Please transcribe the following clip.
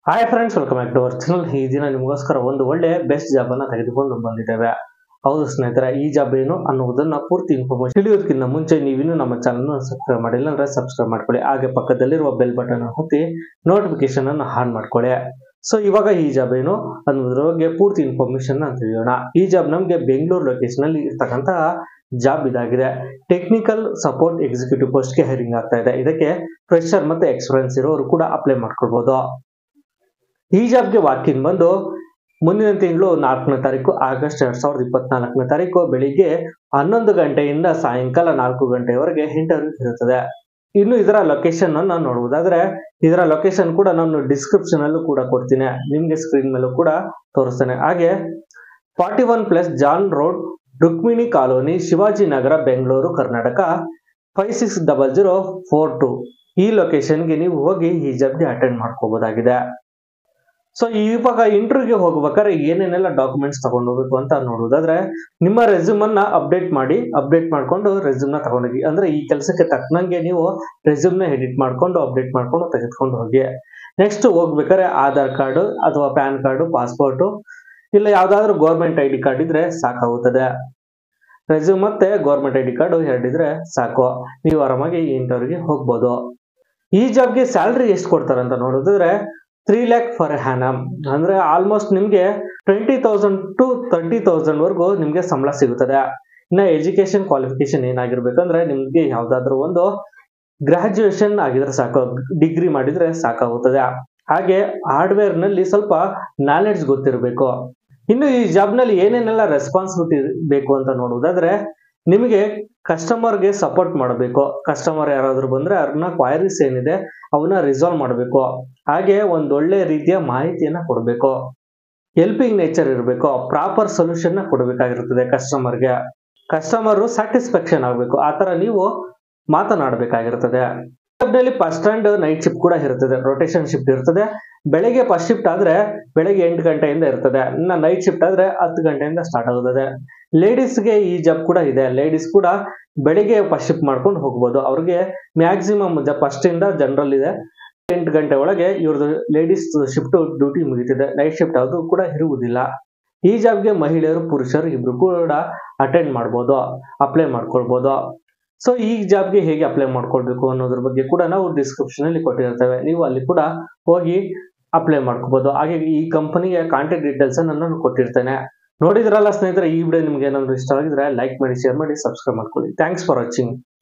hi friends welcome back to our channel ಈ ದಿನ ನಿಮಗೋಸ್ಕರ ಒಂದು ಒಳ್ಳೆ ಬೆಸ್ಟ್ ಜಾಬ್ ಅನ್ನ ತೆಗೆದುಕೊಂಡು ಬಂದಿದ್ದೇವೆ ಹೌದು ಸ್ನೇಹಿತರೆ ಈ ಜಾಬ್ ಏನು ಅನ್ನುವುದನ್ನ ಪೂರ್ತಿ ಇನ್ಫಾರ್ಮೇಶನ್ ತಿಳಿಯೋದಕ್ಕಿಂತ ಮುಂಚೆ ನೀವಿನ್ನೂ ನಮ್ಮ ಚಾನಲ್ ಸಬ್ಸ್ಕ್ರೈಬ್ ಮಾಡಿಲ್ಲ ಅಂದ್ರೆ ಸಬ್ಸ್ಕ್ರೈಬ್ ಮಾಡ್ಕೊಳ್ಳಿ ಹಾಗೆ ಪಕ್ಕದಲ್ಲಿರುವ ಬೆಲ್ ಬಟನ್ ಒತ್ತಿ ನೋಟಿಫಿಕೇಶನ್ ಅನ್ನು ಆನ್ ಮಾಡ್ಕೊಳ್ಳಿ ಸೊ ಇವಾಗ ಈ ಜಾಬ್ ಏನು ಅನ್ನೋದ್ರ ಬಗ್ಗೆ ಪೂರ್ತಿ ಇನ್ಫಾರ್ಮೇಶನ್ ತಿಳಿಯೋಣ ಈ ಜಾಬ್ ನಮಗೆ ಬೆಂಗಳೂರು ಲೊಕೇಶನ್ ಅಲ್ಲಿ ಇರ್ತಕ್ಕಂತ ಜಾಬ್ ಇದಾಗಿದೆ ಟೆಕ್ನಿಕಲ್ ಸಪೋರ್ಟ್ ಎಕ್ಸಿಕ್ಯೂಟಿವ್ ಪೋಸ್ಟ್ಗೆ ಹೈರಿಂಗ್ ಆಗ್ತಾ ಇದೆ ಇದಕ್ಕೆ ಫ್ರೆಶರ್ ಮತ್ತೆ ಎಕ್ಸ್ಪೀರಿಯನ್ಸ್ ಇರೋರು ಕೂಡ ಅಪ್ಲೈ ಮಾಡ್ಕೊಳ್ಬಹುದು ಈ ಜಾಬ್ಗೆ ವಾಕಿನ್ ಬಂದು ಮುಂದಿನ ತಿಂಗಳು ನಾಲ್ಕನೇ ತಾರೀಕು ಆಗಸ್ಟ್ ಎರಡ್ ಸಾವಿರದ ಇಪ್ಪತ್ನಾಲ್ಕನೇ ತಾರೀಕು ಬೆಳಿಗ್ಗೆ ಹನ್ನೊಂದು ಗಂಟೆಯಿಂದ ಸಾಯಂಕಾಲ ನಾಲ್ಕು ಗಂಟೆವರೆಗೆ ಇಂಟರ್ವ್ಯೂ ಇರುತ್ತದೆ ಇನ್ನು ಇದರ ಲೊಕೇಶನ್ ಅನ್ನ ನೋಡುವುದಾದ್ರೆ ಇದರ ಲೊಕೇಶನ್ ಕೂಡ ನಾನು ಡಿಸ್ಕ್ರಿಪ್ಷನ್ ಅಲ್ಲೂ ಕೂಡ ಕೊಡ್ತೀನಿ ನಿಮ್ಗೆ ಸ್ಕ್ರೀನ್ ಮೇಲೂ ಕೂಡ ತೋರಿಸ್ತೇನೆ ಹಾಗೆ forty one plus John road Rukmini colony Shivajinagar Bengaluru Karnataka five six double zero four two ಈ ಲೊಕೇಶನ್ಗೆ ನೀವು ಹೋಗಿ ಈ ಜಾಬ್ಗೆ ಅಟೆಂಡ್ ಮಾಡ್ಕೋಬಹುದಾಗಿದೆ ಸೊ ಇವಾಗ ಇಂಟರ್ವ್ಯೂಗೆ ಹೋಗ್ಬೇಕಾದ್ರೆ ಏನೇನೆಲ್ಲ ಡಾಕ್ಯುಮೆಂಟ್ಸ್ ತಗೊಂಡು ಹೋಗ್ಬೇಕು ಅಂತ ನೋಡೋದಾದ್ರೆ ನಿಮ್ಮ ರೆಸ್ಯೂಮ್ ಅನ್ನ ಅಪ್ಡೇಟ್ ಮಾಡಿ ಅಪ್ಡೇಟ್ ಮಾಡ್ಕೊಂಡು ರೆಸ್ಯೂಮ್ ನ ತಗೊಂಡೋಗಿ ಅಂದ್ರೆ ಈ ಕೆಲಸಕ್ಕೆ ತಕ್ಕನಂಗೆ ನೀವು ರೆಸ್ಯೂಮ್ ನ ಎಡಿಟ್ ಮಾಡ್ಕೊಂಡು ಅಪ್ಡೇಟ್ ಮಾಡ್ಕೊಂಡು ತೆಗೆದುಕೊಂಡು ಹೋಗಿ ನೆಕ್ಸ್ಟ್ ಹೋಗ್ಬೇಕಾದ್ರೆ ಆಧಾರ್ ಕಾರ್ಡ್ ಅಥವಾ ಪ್ಯಾನ್ ಕಾರ್ಡ್ ಪಾಸ್ಪೋರ್ಟ್ ಇಲ್ಲ ಯಾವ್ದಾದ್ರು ಗೌರ್ಮೆಂಟ್ ಐ ಡಿ ಕಾರ್ಡ್ ಇದ್ರೆ ಸಾಕಾಗುತ್ತದೆ ರೆಸ್ಯೂಮ್ ಮತ್ತೆ ಗೌರ್ಮೆಂಟ್ ಐ ಡಿ ಕಾರ್ಡ್ ಎರಡಿದ್ರೆ ಸಾಕು ನೀವು ಆರಾಮಾಗಿ ಈ ಇಂಟರ್ವ್ಯೂಗೆ ಹೋಗ್ಬೋದು ಈ ಜಾಬ್ಗೆ ಸ್ಯಾಲ್ರಿ ಎಷ್ಟು ಕೊಡ್ತಾರೆ ಅಂತ ನೋಡಿದ್ರೆ ತ್ರೀ ಲ್ಯಾಕ್ ಫರ್ ಹ್ಯಾನಮ್ ಅಂದ್ರೆ ಆಲ್ಮೋಸ್ಟ್ ನಿಮ್ಗೆ twenty thousand to thirty thousand ವರ್ಗು ನಿಮ್ಗೆ ಸಂಬಳ ಸಿಗುತ್ತದೆ ಇನ್ನ ಎಜುಕೇಶನ್ ಕ್ವಾಲಿಫಿಕೇಶನ್ ಏನಾಗಿರ್ಬೇಕಂದ್ರೆ ನಿಮ್ಗೆ ಯಾವ್ದಾದ್ರು ಒಂದು ಗ್ರಾಜುಯೇಷನ್ ಆಗಿದ್ರೆ ಸಾಕು ಡಿಗ್ರಿ ಮಾಡಿದ್ರೆ ಸಾಕಾಗುತ್ತದೆ ಹಾಗೆ ಹಾರ್ಡ್ವೇರ್ ನಲ್ಲಿ ಸ್ವಲ್ಪ ನಾಲೆಡ್ಜ್ ಗೊತ್ತಿರಬೇಕು ಇನ್ನು ಈ ಜಾಬ್ ನಲ್ಲಿ ಏನೇನೆಲ್ಲ ರೆಸ್ಪಾನ್ಸಿಬಿಲಿಟಿ ಬೇಕು ಅಂತ ನೋಡುವುದಾದ್ರೆ ನಿಮಗೆ ಕಸ್ಟಮರ್ಗೆ ಸಪೋರ್ಟ್ ಮಾಡಬೇಕು ಕಸ್ಟಮರ್ ಯಾರಾದ್ರೂ ಬಂದ್ರೆ ಅವ್ರನ್ನ ಕ್ವೈರೀಸ್ ಏನಿದೆ ಅವನ್ನ ರಿಸಾಲ್ವ್ ಮಾಡಬೇಕು ಹಾಗೆ ಒಂದೊಳ್ಳೆ ರೀತಿಯ ಮಾಹಿತಿಯನ್ನ ಕೊಡಬೇಕು ಹೆಲ್ಪಿಂಗ್ ನೇಚರ್ ಇರಬೇಕು ಪ್ರಾಪರ್ ಸೊಲ್ಯೂಷನ್ ನ ಕೊಡಬೇಕಾಗಿರ್ತದೆ ಕಸ್ಟಮರ್ಗೆ ಕಸ್ಟಮರ್ ಸ್ಯಾಟಿಸ್ಫ್ಯಾಕ್ಷನ್ ಆಗಬೇಕು ಆತರ ನೀವು ಮಾತನಾಡಬೇಕಾಗಿರ್ತದೆ ನಲ್ಲಿ ಫಸ್ಟ್ ಅಂಡ್ ನೈಟ್ ಶಿಫ್ಟ್ ಕೂಡ ಇರ್ತದೆ ರೊಟೇಷನ್ ಶಿಫ್ಟ್ ಇರ್ತದೆ ಬೆಳಗ್ಗೆ ಫಸ್ಟ್ ಶಿಫ್ಟ್ ಆದ್ರೆ ಬೆಳಗ್ಗೆ ಎಂಟು ಗಂಟೆಯಿಂದ ಇರ್ತದೆ ಇನ್ನ ನೈಟ್ ಶಿಫ್ಟ್ ಆದ್ರೆ ಹತ್ತು ಗಂಟೆಯಿಂದ ಸ್ಟಾರ್ಟ್ ಆಗುತ್ತದೆ ಲೇಡೀಸ್ಗೆ ಈ ಜಾಬ್ ಕೂಡ ಇದೆ ಲೇಡೀಸ್ ಕೂಡ ಬೆಳಿಗ್ಗೆ ಫಸ್ಟ್ ಶಿಫ್ಟ್ ಮಾಡ್ಕೊಂಡು ಹೋಗ್ಬೋದು ಅವ್ರಿಗೆ ಮ್ಯಾಕ್ಸಿಮಮ್ ಫಸ್ಟ್ ಇಂದ ಜನರಲ್ ಇದೆ ಎಂಟು ಗಂಟೆ ಒಳಗೆ ಇವ್ರದ್ದು ಲೇಡೀಸ್ ಶಿಫ್ಟ್ ಡ್ಯೂಟಿ ಮುಗಿತಿದೆ ನೈಟ್ ಶಿಫ್ಟ್ ಅದು ಕೂಡ ಇರುವುದಿಲ್ಲ ಈ ಜಾಬ್ಗೆ ಮಹಿಳೆಯರು ಪುರುಷರು ಇಬ್ರು ಕೂಡ ಅಟೆಂಡ್ ಮಾಡ್ಬೋದು ಅಪ್ಲೈ ಮಾಡ್ಕೊಳ್ಬೋದು ಸೊ ಈ ಜಾಬ್ಗೆ ಹೇಗೆ ಅಪ್ಲೈ ಮಾಡ್ಕೊಳ್ಬೇಕು ಅನ್ನೋದ್ರ ಬಗ್ಗೆ ಕೂಡ ನಾವು ಡಿಸ್ಕ್ರಿಪ್ಷನ್ ಅಲ್ಲಿ ಕೊಟ್ಟಿರ್ತೇವೆ ನೀವು ಅಲ್ಲಿ ಕೂಡ ಹೋಗಿ ಅಪ್ಲೈ ಮಾಡ್ಕೋಬಹುದು ಹಾಗೆ ಈ ಕಂಪನಿಯ ಕಾಂಟ್ಯಾಕ್ಟ್ ಡೀಟೇಲ್ಸ್ ನಾನು ಕೊಟ್ಟಿರ್ತೇನೆ ನೋಡಿದ್ರಲ್ಲ ಸ್ನೇಹಿತರೆ ಈ ವಿಡಿಯೋ ನಿಮ್ಗೆ ಏನಾದ್ರು ಇಷ್ಟ ಆಗಿದ್ರೆ ಲೈಕ್ ಮಾಡಿ ಶೇರ್ ಮಾಡಿ ಸಬ್ಸ್ಕ್ರೈಬ್ ಮಾಡ್ಕೊಳ್ಳಿ ಥ್ಯಾಂಕ್ಸ್ ಫಾರ್ ವಾಚಿಂಗ್